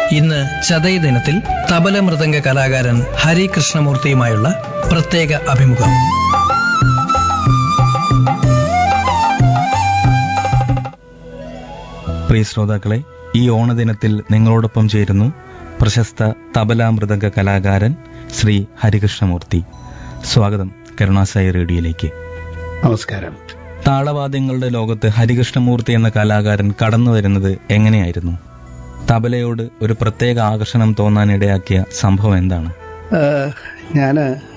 ഇന്ന് ചതയ ദിനത്തിൽ തബല മൃദംഗ കലാകാരൻ ഹരി കൃഷ്ണമൂർത്തിയുമായുള്ള പ്രത്യേക അഭിമുഖം പ്രിയ ശ്രോതാക്കളെ ഈ ഓണദിനത്തിൽ നിങ്ങളോടൊപ്പം ചേരുന്നു പ്രശസ്ത തബല മൃദംഗ കലാകാരൻ ശ്രീ ഹരികൃഷ്ണമൂർത്തി സ്വാഗതം കരുണാസായി റേഡിയോയിലേക്ക് നമസ്കാരം താളവാദ്യങ്ങളുടെ ലോകത്ത് ഹരികൃഷ്ണമൂർത്തി എന്ന കലാകാരൻ കടന്നു വരുന്നത് എങ്ങനെയായിരുന്നു തബലയോട് ഒരു പ്രത്യേക ആകർഷണം തോന്നാനിടയാക്കിയ സംഭവം എന്താണ് ഞാൻ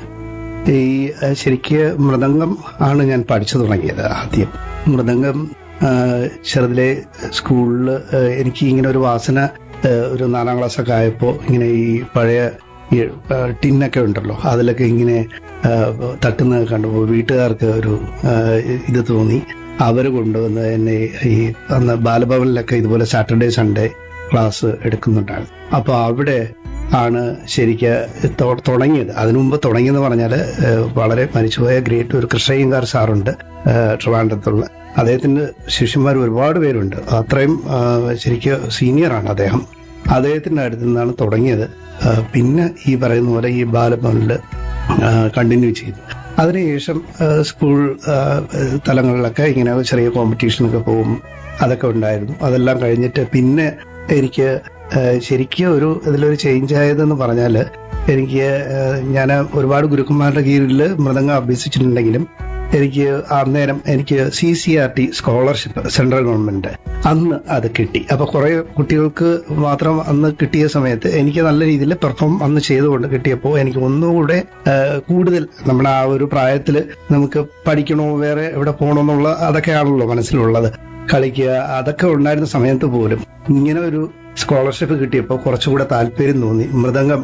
ഈ ഏഹ്, ശരിക്ക് മൃദംഗം ആണ് ഞാൻ പഠിച്ചു തുടങ്ങിയത് ആദ്യം മൃദംഗം ഏഹ്, ചെറുതിലെ സ്കൂളിൽ ഏഹ്, എനിക്ക് ഇങ്ങനെ ഒരു വാസന ഏഹ്, ഒരു നാലാം ക്ലാസ് ഒക്കെ ആയപ്പോൾ ഇങ്ങനെ ഈ പഴയ ഈ ഏഹ്, ടിന്നൊക്കെ ഉണ്ടല്ലോ അതിലൊക്കെ ഇങ്ങനെ ഏഹ്, തട്ടുന്നത് കണ്ടപ്പോൾ വീട്ടുകാർക്ക് ഒരു ഏഹ്, ഇത് തോന്നി അവർ കൊണ്ടുവന്ന് എന്നെ ഈ അന്ന് ബാലഭവനിലൊക്കെ ഇതുപോലെ സാറ്റർഡേ സൺഡേ ക്ലാസ് എടുക്കുന്നുണ്ടായിരുന്നു അപ്പോൾ അവിടെ ആണ് ശരിക്ക് തൊ- തുടങ്ങിയത് അതിനു മുമ്പ് തുടങ്ങിയെന്ന് പറഞ്ഞാൽ വളരെ മരിച്ചുപോയ ഗ്രേറ്റ് ഒരു കൃഷ്ണയ്യങ്കാർ സാറുണ്ട് ഏഹ്, ട്രിവാൻഡ്രത്തുള്ള അദ്ദേഹത്തിന്റെ ശിഷ്യന്മാർ ഒരുപാട് പേരുണ്ട് അത്രയും ഏഹ്, ശരിക്ക് സീനിയറാണ് അദ്ദേഹം അദ്ദേഹത്തിന്റെ അടുത്ത് നിന്നാണ് തുടങ്ങിയത് ഏഹ്, പിന്നെ ഈ പറയുന്ന പോലെ ഈ ബാലഭവനിൽ കണ്ടിന്യൂ ചെയ്തു അതിനുശേഷം ഏഹ്, സ്കൂൾ ഏഹ്, തലങ്ങളിലൊക്കെ ഇങ്ങനെ ചെറിയ കോമ്പറ്റീഷനൊക്കെ പോകും അതൊക്കെ ഉണ്ടായിരുന്നു അതെല്ലാം കഴിഞ്ഞിട്ട് പിന്നെ എനിക്ക് ഏഹ്, ശരിക്കും ഒരു ഇതിലൊരു ചേഞ്ച് ആയതെന്ന് പറഞ്ഞാൽ എനിക്ക് ഞാൻ ഒരുപാട് ഗുരുക്കന്മാരുടെ കീഴിൽ മൃദംഗം അഭ്യസിച്ചിട്ടുണ്ടെങ്കിലും എനിക്ക് അന്നേരം എനിക്ക് C C R T scholarship central government അന്ന് അത് കിട്ടി അപ്പൊ കുറെ കുട്ടികൾക്ക് മാത്രം അന്ന് കിട്ടിയ സമയത്ത് എനിക്ക് നല്ല രീതിയിൽ പെർഫോം അന്ന് ചെയ്തുകൊണ്ട് കിട്ടിയപ്പോൾ എനിക്ക് ഒന്നുകൂടെ ആ, കൂടുതൽ നമ്മുടെ ആ ഒരു പ്രായത്തിൽ നമുക്ക് പഠിക്കണോ വേറെ എവിടെ പോകണമെന്നുള്ള അതൊക്കെയാണല്ലോ മനസ്സിലുള്ളത് കളിക്കുക അതൊക്കെ ഉണ്ടായിരുന്ന സമയത്ത് പോലും ഇങ്ങനെ ഒരു സ്കോളർഷിപ്പ് കിട്ടിയപ്പോൾ കുറച്ചുകൂടെ താല്പര്യം തോന്നി മൃദംഗം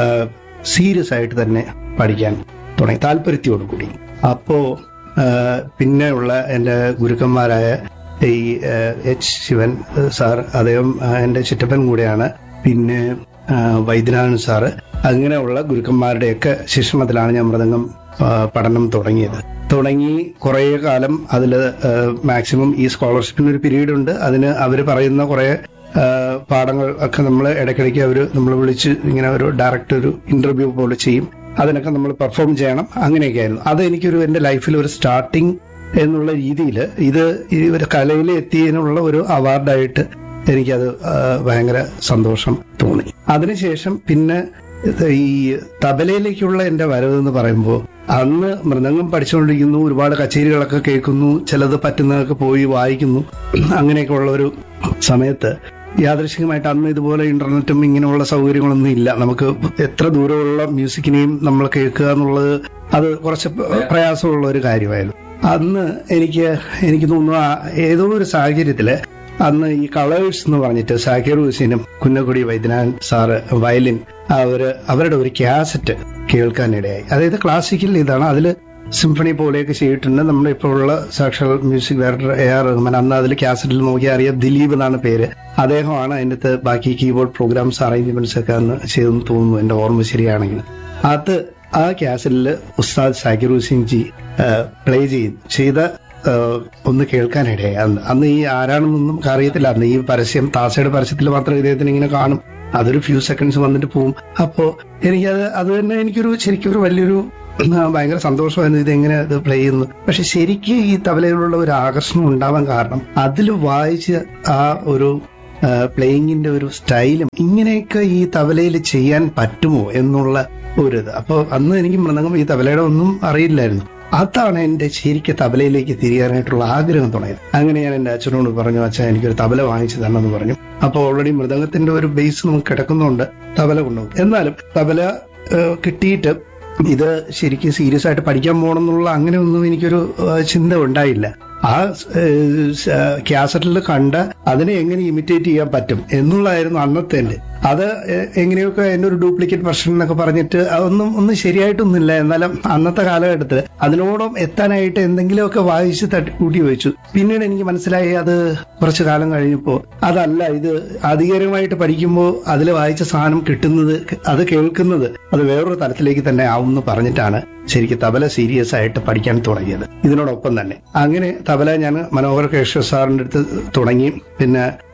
സീരിയസ് ആയിട്ട് തന്നെ പഠിക്കാൻ തുടങ്ങി താല്പര്യത്തോടു കൂടി അപ്പോ ആ, പിന്നെയുള്ള എൻ്റെ ഗുരുക്കന്മാരായ ഈ ആ, എച്ച് ശിവൻ സാർ അദ്ദേഹം ആ, എൻ്റെ ചിറ്റപ്പൻ കൂടെയാണ് പിന്നെ ആ, വൈദ്യനാഥൻ സാറ് അങ്ങനെയുള്ള ഗുരുക്കന്മാരുടെയൊക്കെ ശിക്ഷണത്തിലാണ് ഞാൻ മൃദംഗം ആ, പഠനം തുടങ്ങിയത് തുടങ്ങി കുറേ കാലം അതിൽ മാക്സിമം ഈ സ്കോളർഷിപ്പിന് ഒരു പീരീഡ് ഉണ്ട് അതിന് അവർ പറയുന്ന കുറേ ആ, പാഠങ്ങൾ ഒക്കെ നമ്മൾ ഇടയ്ക്കിടയ്ക്ക് അവർ നമ്മൾ വിളിച്ച് ഇങ്ങനെ ഒരു ഡയറക്റ്റ് ഒരു ഇന്റർവ്യൂ പോലെ ചെയ്യും അതിനൊക്കെ നമ്മൾ പെർഫോം ചെയ്യണം അങ്ങനെയൊക്കെ ആയിരുന്നു അത് എനിക്കൊരു എൻ്റെ ലൈഫിൽ ഒരു സ്റ്റാർട്ടിങ് എന്നുള്ള രീതിയിൽ ഇത് ഈ ഒരു കലയിൽ എത്തിയതിനുള്ള ഒരു അവാർഡായിട്ട് എനിക്കത് ആ, ഭയങ്കര സന്തോഷം തോന്നി അതിനുശേഷം പിന്നെ ഇത് ഈ തബലയിലേക്കുള്ള എന്റെ വരവ് എന്ന് പറയുമ്പോൾ അന്ന് മൃദംഗം പഠിച്ചുകൊണ്ടിരിക്കുന്നു ഒരുപാട് കച്ചേരികളൊക്കെ കേൾക്കുന്നു ചിലത് പറ്റുന്നതൊക്കെ പോയി വായിക്കുന്നു അങ്ങനെയൊക്കെ ഉള്ള ഒരു സമയത്ത് യാദൃശികമായിട്ട് അന്ന് ഇതുപോലെ ഇന്റർനെറ്റും ഇങ്ങനെയുള്ള സൗകര്യങ്ങളൊന്നും ഇല്ല നമുക്ക് എത്ര ദൂരമുള്ള മ്യൂസിക്കിനെയും നമ്മൾ കേൾക്കുക എന്നുള്ളത് അത് കുറച്ച് പ്രയാസമുള്ള ഒരു കാര്യമായിരുന്നു അന്ന് എനിക്ക് എനിക്ക് തോന്നുന്നു ആ ഏതോ ഒരു സാഹചര്യത്തില് അന്ന് ഈ കളേഴ്സ് എന്ന് പറഞ്ഞിട്ട് സാക്കിർ ഹുസൈനും കുന്നക്കുടി വൈദ്യനാഥൻ സാറ് വയലിൻ അവര് അവരുടെ ഒരു കാസറ്റ് കേൾക്കാനിടയായി അതായത് ക്ലാസിക്കൽ ഇതാണ് അതിൽ സിംഫണി പോലെയൊക്കെ ചെയ്തിട്ടുണ്ട് നമ്മുടെ ഇപ്പോൾ ഉള്ള സാക്ഷാൽ music director A R Rahman അന്ന് അതിൽ കാസറ്റിൽ നോക്കിയാൽ അറിയാം ദിലീപ് എന്നാണ് പേര് അദ്ദേഹമാണ് അതിനകത്ത് ബാക്കി കീബോർഡ് പ്രോഗ്രാംസ് അറേഞ്ച്മെന്റ്സ് ഒക്കെ അന്ന് ചെയ്തെന്ന് തോന്നുന്നു എന്റെ ഓർമ്മ ശരിയാണെങ്കിൽ അത് ആ കാസറ്റിൽ ഉസ്താദ് സാക്കിർ ഹുസൈൻ ജി പ്ലേ ചെയ്ത് ചെയ്ത ഏഹ് ഒന്ന് കേൾക്കാനിടയായി അന്ന് അന്ന് ഈ ആരാണെന്നൊന്നും നമുക്ക് അറിയത്തില്ല അന്ന് ഈ പരസ്യം താസയുടെ പരസ്യത്തിൽ മാത്രം ഇദ്ദേഹത്തിന് ഇങ്ങനെ കാണും അതൊരു ഫ്യൂ സെക്കൻഡ്സ് വന്നിട്ട് പോവും അപ്പോ എനിക്കത് അത് തന്നെ എനിക്കൊരു ശരിക്കും ഒരു വലിയൊരു ആ, ഭയങ്കര സന്തോഷമായിരുന്നു ഇത് എങ്ങനെ ഇത് പ്ലേ ചെയ്യുന്നു പക്ഷെ ശരിക്കും ഈ തബലയിലുള്ള ഒരു ആകർഷണം ഉണ്ടാവാൻ കാരണം അതിൽ വായിച്ച ആ ഒരു പ്ലേയിങ്ങിന്റെ ഒരു സ്റ്റൈലും ഇങ്ങനെയൊക്കെ ഈ തബലയിൽ ചെയ്യാൻ പറ്റുമോ എന്നുള്ള ഒരു ഇത് അപ്പോൾ അന്ന് എനിക്ക് മൃദംഗം ഈ തബലയുടെ ഒന്നും അറിയില്ലായിരുന്നു അതാണ് എന്റെ ശരിക്കും തബലയിലേക്ക് തിരിയാനായിട്ടുള്ള ആഗ്രഹം തുടങ്ങിയത് അങ്ങനെ ഞാൻ എന്റെ അച്ഛനോട് പറഞ്ഞു അച്ഛൻ എനിക്കൊരു തബല വാങ്ങിച്ചു തരണമെന്ന് പറഞ്ഞു അപ്പോൾ ഓൾറെഡി മൃദംഗത്തിന്റെ ഒരു ബേസ് നമുക്ക് കിടക്കുന്നുണ്ട് തബല കൊണ്ടുപോകും എന്നാലും തബല ഏഹ്, കിട്ടിയിട്ട് ഇത് ശരിക്കും സീരിയസ് ആയിട്ട് പഠിക്കാൻ പോകണമെന്നുള്ള അങ്ങനെയൊന്നും എനിക്കൊരു ഏഹ്, ചിന്ത ഉണ്ടായില്ല ആ ക്യാസറ്റിൽ കണ്ട് അതിനെ എങ്ങനെ ഇമിറ്റേറ്റ് ചെയ്യാൻ പറ്റും എന്നുള്ളതായിരുന്നു അന്നത്തെ എന്റെ അത് എ- എങ്ങനെയൊക്കെ എന്റെ ഒരു ഡ്യൂപ്ലിക്കേറ്റ് വെർഷൻ എന്നൊക്കെ പറഞ്ഞിട്ട് അതൊന്നും ഒന്നും ശരിയായിട്ടൊന്നുമില്ല എന്നാലും അന്നത്തെ കാലഘട്ടത്തിൽ അതിനോടും എത്താനായിട്ട് എന്തെങ്കിലുമൊക്കെ വായിച്ച് തട്ടിക്കൂട്ടി വെച്ചു പിന്നീട് എനിക്ക് മനസ്സിലായി അത് കുറച്ചു കാലം കഴിഞ്ഞപ്പോൾ അതല്ല ഇത് ആധികാരികമായിട്ട് പഠിക്കുമ്പോൾ അതിൽ വായിച്ച സാധനം കിട്ടുന്നത് അത് കേൾക്കുന്നത് അത് വേറൊരു തലത്തിലേക്ക് തന്നെ ആവും എന്ന് പറഞ്ഞിട്ടാണ് ശരിക്കും തബല സീരിയസ് ആയിട്ട് പഠിക്കാൻ തുടങ്ങിയത് ഇതിനോടൊപ്പം തന്നെ അങ്ങനെ തബല ഞാൻ മനോഹർ കേശവ സാറിന്റെ അടുത്ത് തുടങ്ങി പിന്നെ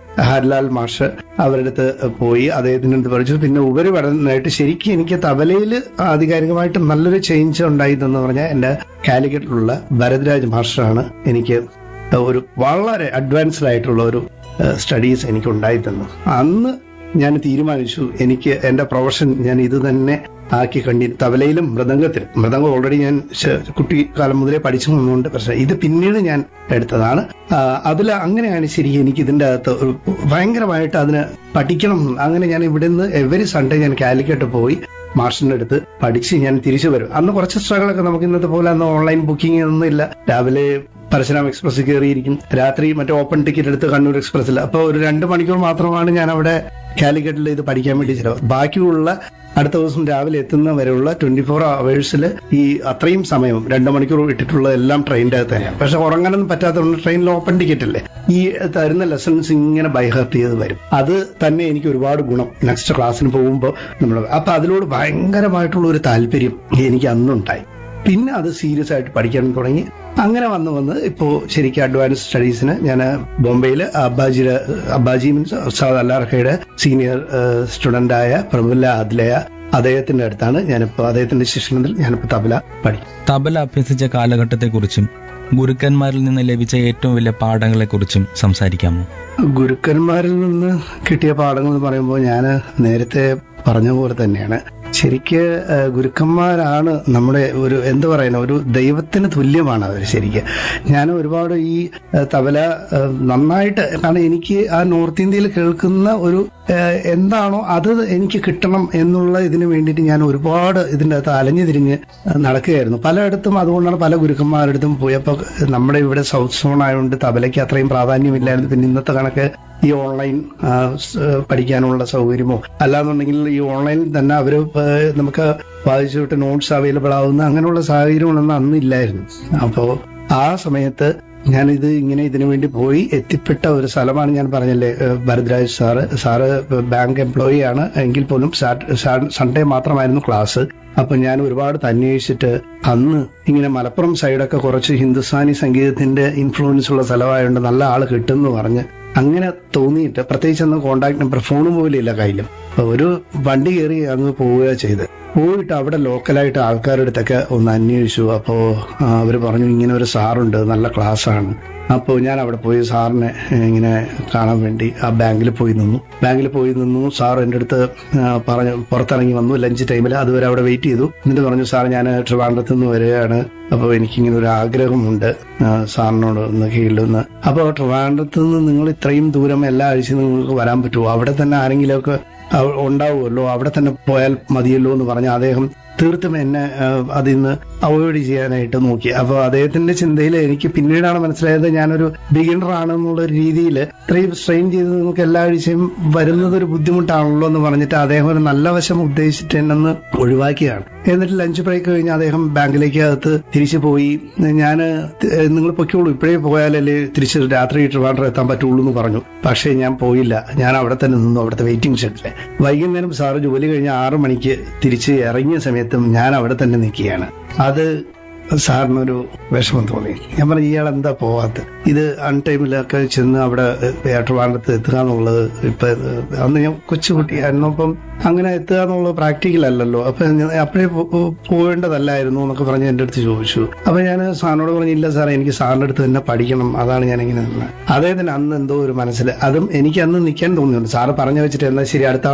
ഹർലാൽ മാഷ് അവരുടെ അടുത്ത് പോയി അദ്ദേഹത്തിൻ്റെ അടുത്ത് പഠിച്ചു പിന്നെ ഉപരിപഠനമായിട്ട് ശരിക്കും എനിക്ക് തബലയിൽ ആധികാരികമായിട്ട് നല്ലൊരു ചേഞ്ച് ഉണ്ടായതെന്ന് പറഞ്ഞാൽ എൻ്റെ കാലിക്കറ്റിലുള്ള ഭരദ്രാജ് മാസ്റ്ററാണ് എനിക്ക് ഒരു വളരെ അഡ്വാൻസ്ഡ് ആയിട്ടുള്ള ഒരു സ്റ്റഡീസ് എനിക്ക് ഉണ്ടായി തന്നു അന്ന് ഞാൻ തീരുമാനിച്ചു എനിക്ക് എൻ്റെ പ്രൊഫഷൻ ഞാൻ ഇത് തന്നെ ആക്കി കണ്ടി തബലയിലും മൃദംഗത്തിലും മൃദംഗം ഓൾറെഡി ഞാൻ ശ- കുട്ടിക്കാലം മുതലേ പഠിച്ചു വന്നുകൊണ്ട് പക്ഷേ ഇത് പിന്നീട് ഞാൻ എടുത്തതാണ് അതിൽ അങ്ങനെയാണ് ശരിക്കും എനിക്ക് ഇതിൻ്റെ അകത്ത് ഒരു ഭയങ്കരമായിട്ട് അതിന് പഠിക്കണം അങ്ങനെ ഞാൻ ഇവിടുന്ന് എവരി സൺഡേ ഞാൻ കാലിക്കറ്റ് പോയി മാഷിന്റെ അടുത്ത് പഠിച്ച് ഞാൻ തിരിച്ചു വരും അന്ന് കുറച്ച് സ്ട്രഗിളൊക്കെ നമുക്ക് ഇന്നത്തെ പോലെ അന്ന് ഓൺലൈൻ ബുക്കിംഗ് ഒന്നും ഇല്ല രാവിലെ പരശുരാം എക്സ്പ്രസ് കയറിയിരിക്കും രാത്രി മറ്റേ ഓപ്പൺ ടിക്കറ്റ് എടുത്ത് കണ്ണൂർ എക്സ്പ്രസ്സിൽ അപ്പോൾ ഒരു രണ്ട് മണിക്കൂർ മാത്രമാണ് ഞാൻ അവിടെ കാലിക്കറ്റിൽ ഇത് പഠിക്കാൻ വേണ്ടി ചിലവ് ബാക്കിയുള്ള അടുത്ത ദിവസം രാവിലെ എത്തുന്ന വരെയുള്ള ട്വന്റി ഫോർ അവേഴ്സിൽ ഈ അത്രയും സമയം രണ്ട് മണിക്കൂർ ഇട്ടിട്ടുള്ള എല്ലാം ട്രെയിനിന്റെ അകത്ത് തന്നെയാണ് പക്ഷെ ഉറങ്ങാനൊന്നും പറ്റാത്തതുകൊണ്ട് ട്രെയിനിൽ ഓപ്പൺ ടിക്കറ്റ് അല്ലേ ഈ തരുന്ന ലെസൺസ് ഇങ്ങനെ ബൈഹർട്ട് ചെയ്ത് വരും അത് തന്നെ എനിക്ക് ഒരുപാട് ഗുണം നെക്സ്റ്റ് ക്ലാസ്സിന് പോകുമ്പോൾ നമ്മൾ അപ്പൊ അതിനോട് ഭയങ്കരമായിട്ടുള്ള ഒരു താല്പര്യം എനിക്ക് അന്നുണ്ടായി പിന്നെ അത് സീരിയസ് ആയിട്ട് പഠിക്കാൻ തുടങ്ങി അങ്ങനെ വന്ന് വന്ന് ഇപ്പോ ശരിക്കും അഡ്വാൻസ് സ്റ്റഡീസിന് ഞാൻ ബോംബെയിൽ അബ്ബാജിയുടെ അബ്ബാജി മീൻസ് ഉസ്താദ് അല്ലാർക്കയുടെ സീനിയർ സ്റ്റുഡന്റ് ആയ പ്രമുല്ല ആദ്ലയ അദ്ദേഹത്തിന്റെ അടുത്താണ് ഞാനിപ്പോ അദ്ദേഹത്തിന്റെ ശിക്ഷണത്തിൽ ഞാനിപ്പോ തബല പഠിക്കും തബല അഭ്യസിച്ച കാലഘട്ടത്തെക്കുറിച്ചും ഗുരുക്കന്മാരിൽ നിന്ന് ലഭിച്ച ഏറ്റവും വലിയ പാഠങ്ങളെക്കുറിച്ചും സംസാരിക്കാമോ ഗുരുക്കന്മാരിൽ നിന്ന് കിട്ടിയ പാഠങ്ങൾ എന്ന് പറയുമ്പോൾ ഞാൻ നേരത്തെ പറഞ്ഞ പോലെ തന്നെയാണ് ശരിക്ക് ആ, ഗുരുക്കന്മാരാണ് നമ്മുടെ ഒരു എന്ത് പറയുന്ന ഒരു ദൈവത്തിന് തുല്യമാണ് അവർ ശരിക്ക് ഞാൻ ഒരുപാട് ഈ ആ, തബല ആ, നന്നായിട്ട് കാരണം എനിക്ക് ആ നോർത്ത് ഇന്ത്യയിൽ കേൾക്കുന്ന ഒരു ആ, എന്താണോ അത് എനിക്ക് കിട്ടണം എന്നുള്ള ഇതിന് വേണ്ടിയിട്ട് ഞാൻ ഒരുപാട് ഇതിൻ്റെ അകത്ത് അലഞ്ഞു തിരിഞ്ഞ് നടക്കുകയായിരുന്നു പലയിടത്തും അതുകൊണ്ടാണ് പല ഗുരുക്കന്മാരുടെ അടുത്തും പോയപ്പോൾ നമ്മുടെ ഇവിടെ സൗത്ത് സോൺ ആയതുകൊണ്ട് തബലയ്ക്ക് അത്രയും പ്രാധാന്യമില്ലായിരുന്നു പിന്നെ ഇന്നത്തെ കണക്ക് ഈ ഓൺലൈൻ ആ, സ്, പഠിക്കാനുള്ള സൗകര്യമോ അല്ലാന്നുണ്ടെങ്കിൽ ഈ ഓൺലൈനിൽ തന്നെ അവർ നമുക്ക് വായിച്ചു വിട്ട് നോട്ട്സ് അവൈലബിൾ ആവുന്ന അങ്ങനെയുള്ള സാഹചര്യങ്ങളൊന്നും അന്ന് ഇല്ലായിരുന്നു അപ്പോൾ ആ സമയത്ത് ഞാനിത് ഇങ്ങനെ ഇതിനു വേണ്ടി പോയി എത്തിപ്പെട്ട ഒരു സ്ഥലമാണ് ഞാൻ പറഞ്ഞല്ലേ ഏഹ് Bharadwaj sir sir bank employee ആണ് എങ്കിൽ പോലും സാറ്റ്- സാ- സൺഡേ മാത്രമായിരുന്നു ക്ലാസ് അപ്പൊ ഞാൻ ഒരുപാട് അന്വേഷിച്ചിട്ട് അന്ന് ഇങ്ങനെ മലപ്പുറം സൈഡൊക്കെ കുറച്ച് ഹിന്ദുസ്ഥാനി സംഗീതത്തിന്റെ ഇൻഫ്ലുവൻസ് ഉള്ള സ്ഥലമായതുകൊണ്ട് നല്ല ആള് കിട്ടുമെന്ന് പറഞ്ഞ് അങ്ങനെ തോന്നിയിട്ട് പ്രത്യേകിച്ച് അന്ന് കോണ്ടാക്ട് നമ്പർ ഫോണും പോലും ഇല്ല കയ്യിലും അപ്പൊ ഒരു വണ്ടി കയറി അങ്ങ് പോവുക ചെയ്ത് പോയിട്ട് അവിടെ ലോക്കലായിട്ട് ആൾക്കാരുടെ അടുത്തൊക്കെ ഒന്ന് അന്വേഷിച്ചു അപ്പോ അവർ പറഞ്ഞു ഇങ്ങനെ ഒരു സാറുണ്ട് നല്ല ക്ലാസ്സാണ് അപ്പോൾ ഞാൻ അവിടെ പോയി സാറിനെ ഏഹ്, ഇങ്ങനെ കാണാൻ വേണ്ടി ആ ബാങ്കിൽ പോയി നിന്നു ബാങ്കിൽ പോയി നിന്നു സാർ എൻ്റെ അടുത്ത് ആ, പറഞ്ഞു പുറത്തിറങ്ങി വന്നു ലഞ്ച് ടൈമിൽ അതുവരെ അവിടെ വെയിറ്റ് ചെയ്തു എന്നിട്ട് പറഞ്ഞു സാർ ഞാൻ ട്രിവാൻഡ്രത്ത് നിന്ന് വരികയാണ് അപ്പോൾ എനിക്കിങ്ങനെ ഒരു ആഗ്രഹമുണ്ട് ആ, സാറിനോട് ഒന്ന് കീഴിലൊന്ന് അപ്പോൾ ട്രിവാൻഡ്രത്ത് നിന്ന് നിങ്ങൾ ഇത്രയും ദൂരം എല്ലാ ആഴ്ചയും നിങ്ങൾക്ക് വരാൻ പറ്റുമോ അവിടെ തന്നെ ആരെങ്കിലുമൊക്കെ അവ- ഉണ്ടാവുമല്ലോ അവിടെ തന്നെ പോയാൽ മതിയല്ലോ എന്ന് പറഞ്ഞ് അദ്ദേഹം തീർത്തും എന്നെ ആ, അതിൽ നിന്ന് അവോയ്ഡ് ചെയ്യാനായിട്ട് നോക്കി അപ്പോൾ അദ്ദേഹത്തിന്റെ ചിന്തയിൽ എനിക്ക് പിന്നീടാണ് മനസ്സിലായത് ഞാനൊരു ബിഗിനർ ആണെന്നുള്ള ഒരു രീതിയിൽ ഇത്രയും സ്ട്രെയിൻ ചെയ്ത് നിങ്ങൾക്ക് എല്ലാ ആഴ്ചയും വരുന്നത് ഒരു ബുദ്ധിമുട്ടാണല്ലോ എന്ന് പറഞ്ഞിട്ട് അദ്ദേഹം ഒരു നല്ല വശം ഉദ്ദേശിച്ചിട്ട് എന്നെ ഒഴിവാക്കിയാണ് എന്നിട്ട് ലഞ്ച് ബ്രേക്ക് കഴിഞ്ഞ് അദ്ദേഹം ബാങ്കിലേക്ക് അകത്ത് തിരിച്ചു പോയി ഞാൻ നിങ്ങൾ പൊയ്ക്കോളൂ ഇപ്പോഴേ പോയാലല്ലേ തിരിച്ച് രാത്രി ട്രിവാൻഡ്രം എത്താൻ പറ്റുള്ളൂ എന്ന് പറഞ്ഞു പക്ഷേ ഞാൻ പോയില്ല ഞാൻ അവിടെ തന്നെ നിന്നു അവിടുത്തെ വെയിറ്റിംഗ് ഷെഡില് വൈകുന്നേരം സാറ് ജോലി കഴിഞ്ഞ് ആറു മണിക്ക് തിരിച്ച് ഇറങ്ങിയ സമയത്തും ഞാൻ അവിടെ തന്നെ നിൽക്കുകയാണ് അത് സാറിനൊരു വിഷമം തോന്നി ഞാൻ പറഞ്ഞു ഇയാൾ എന്താ പോവാത്ത ഇത് അൺടൈമിലൊക്കെ ചെന്ന് അവിടെ ട്രിവാൻഡ്രത്ത് എത്തുക എന്നുള്ളത് ഇപ്പൊ ഏഹ്, അന്ന് ഞാൻ കൊച്ചുകുട്ടിയായിരുന്നു അപ്പം അങ്ങനെ എത്തുക എന്നുള്ളത് പ്രാക്ടിക്കൽ അല്ലല്ലോ അപ്പൊ ഞാൻ അപ്പോഴേ പോ- പോ- പോവേണ്ടതല്ലായിരുന്നു എന്നൊക്കെ പറഞ്ഞ് എന്റെ അടുത്ത് ചോദിച്ചു അപ്പൊ ഞാൻ സാറിനോട് പറഞ്ഞു ഇല്ല സാറേ എനിക്ക് സാറിന്റെ അടുത്ത് തന്നെ പഠിക്കണം അതാണ് ഞാൻ ഇങ്ങനെ നിന്നത് അദ്ദേഹത്തിന് അന്ന് എന്തോ ഒരു മനസ്സിൽ അതും എനിക്ക് അന്ന് നിൽക്കാൻ തോന്നിയുണ്ട് സാറ് പറഞ്ഞു വെച്ചിട്ട് എന്നാൽ ശരി അടുത്ത